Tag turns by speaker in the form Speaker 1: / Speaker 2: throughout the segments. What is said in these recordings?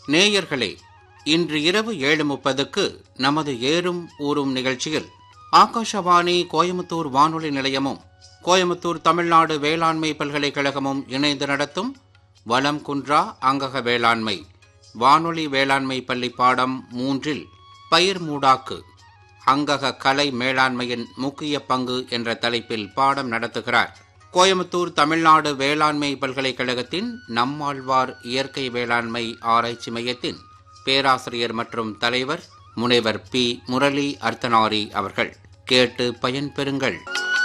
Speaker 1: நேயர்களே இன்று இரவு ஏழு முப்பதுக்கு நமது ஏறும் ஊரும் நிகழ்ச்சியில் ஆகாஷவாணி கோயமுத்தூர் வானொலி நிலையமும் கோயமுத்தூர் தமிழ்நாடு வேளாண்மை பல்கலைக்கழகமும் இணைந்து நடத்தும் வளம் குன்றா அங்கக வேளாண்மை வானொலி வேளாண்மை பள்ளி பாடம் மூன்றில் பயிர் மூடாக்கு அங்கக கலை மேலாண்மையின் முக்கிய பங்கு என்ற தலைப்பில் பாடம் நடத்துகிறார் கோயமுத்தூர் தமிழ்நாடு வேளாண்மை பல்கலைக்கழகத்தின் நம்மாழ்வார் இயற்கை வேளாண்மை ஆராய்ச்சி மையத்தின் பேராசிரியர் மற்றும் தலைவர் முனைவர் பி முரளி அர்த்தனாரி அவர்கள் கேட்டு பயன்பெறுங்கள்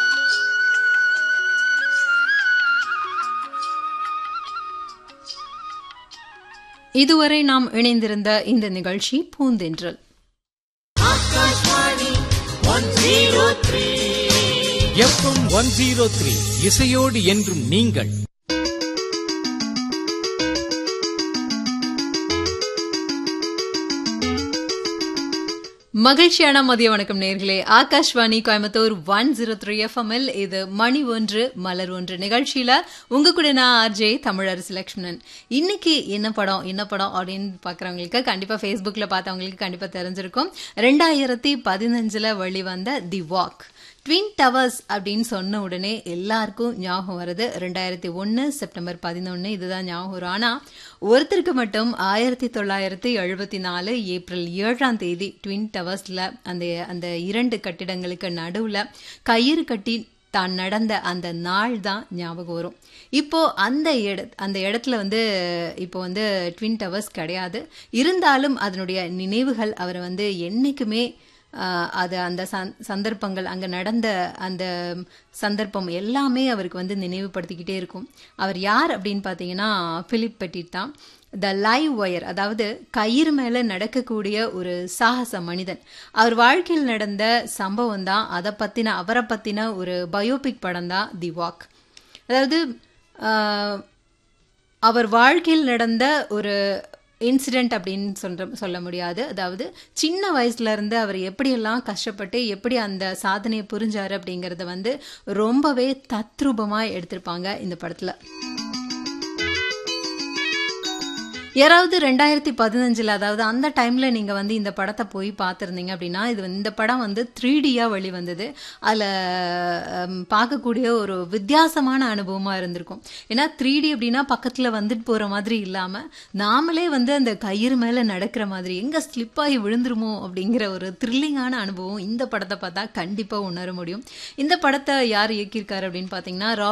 Speaker 2: இதுவரை நாம் இணைந்திருந்த இந்த நிகழ்ச்சி பூந்தென்றல்
Speaker 3: எஃப்எம் ஒன் ஜீரோ த்ரீ இசையோடு என்றும் நீங்கள்
Speaker 2: மகிழ்ச்சியான மதிய வணக்கம் நேர்களே Akashvani Coimbatore one zero three எஃப்எம்எல் இது மணி ஒன்று மலர் ஒன்று நிகழ்ச்சியில உங்க கூட நான் ஆர்ஜே தமிழரசு லக்ஷ்மணன் இன்னைக்கு என்ன படம் என்ன படம் அப்படின்னு பாக்குறவங்களுக்கு கண்டிப்பா ஃபேஸ்புக்ல பார்த்தவங்களுக்கு கண்டிப்பா தெரிஞ்சிருக்கும் ரெண்டாயிரத்தி பதினஞ்சுல வெளிவந்த தி வாக் ட்வின் டவர்ஸ் அப்படின்னு சொன்ன உடனே எல்லாருக்கும் ஞாபகம் வருது ரெண்டாயிரத்தி ஒன்று செப்டம்பர் பதினொன்று இதுதான் ஞாபகம் வரும் ஆனால் ஒருத்தருக்கு மட்டும் ஆயிரத்தி தொள்ளாயிரத்தி எழுபத்தி நாலு ஏப்ரல் ஏழாம் தேதி ட்வின் டவர்ஸில் அந்த அந்த இரண்டு கட்டிடங்களுக்கு நடுவில் கயிறு கட்டி தான் நடந்த அந்த நாள் தான் ஞாபகம் வரும் இப்போ அந்த இட அந்த இடத்துல வந்து இப்போ வந்து ட்வின் டவர்ஸ் கிடையாது இருந்தாலும் அதனுடைய நினைவுகள் அவரை வந்து என்னைக்குமே அது அந்த சந்தர்ப்பங்கள் அங்கே நடந்த அந்த சந்தர்ப்பம் எல்லாமே அவருக்கு வந்து நினைவுபடுத்திக்கிட்டே இருக்கும் அவர் யார் அப்படின்னு பார்த்தீங்கன்னா பிலிப் பெட்டிட் தான் த லைவ் ஒயர் அதாவது கயிறு மேலே நடக்கக்கூடிய ஒரு சாகச மனிதன் அவர் வாழ்க்கையில் நடந்த சம்பவம் தான் அதை பற்றின அவரை பற்றின ஒரு பயோபிக் படம் தான் தி வாக் அதாவது அவர் வாழ்க்கையில் நடந்த ஒரு இன்சிடெண்ட் அப்படின்னு சொல்ற சொல்ல முடியாது அதாவது சின்ன வயசுல இருந்து அவர் எப்படியெல்லாம் கஷ்டப்பட்டு எப்படி அந்த சாதனையை புரிஞ்சாரு அப்படிங்கறத வந்து ரொம்பவே தத்ரூபமா எடுத்திருப்பாங்க இந்த படத்துல யாராவது ரெண்டாயிரத்தி பதினஞ்சில் அதாவது அந்த டைமில் நீங்கள் வந்து இந்த படத்தை போய் பார்த்துருந்தீங்க அப்படின்னா இது இந்த படம் வந்து த்ரீ டியாக வெளிவந்தது அதில் பார்க்கக்கூடிய ஒரு வித்தியாசமான அனுபவமாக இருந்திருக்கும் ஏன்னா த்ரீ டி அப்படின்னா பக்கத்தில் வந்துட்டு போகிற மாதிரி இல்லாமல் நாமளே வந்து அந்த கயிறு மேலே நடக்கிற மாதிரி எங்கே ஸ்லிப் ஆகி விழுந்துருமோ அப்படிங்கிற ஒரு த்ரில்லிங்கான அனுபவம் இந்த படத்தை பார்த்தா கண்டிப்பாக உணர முடியும் இந்த படத்தை யார் இயக்கியிருக்காரு அப்படின்னு பார்த்தீங்கன்னா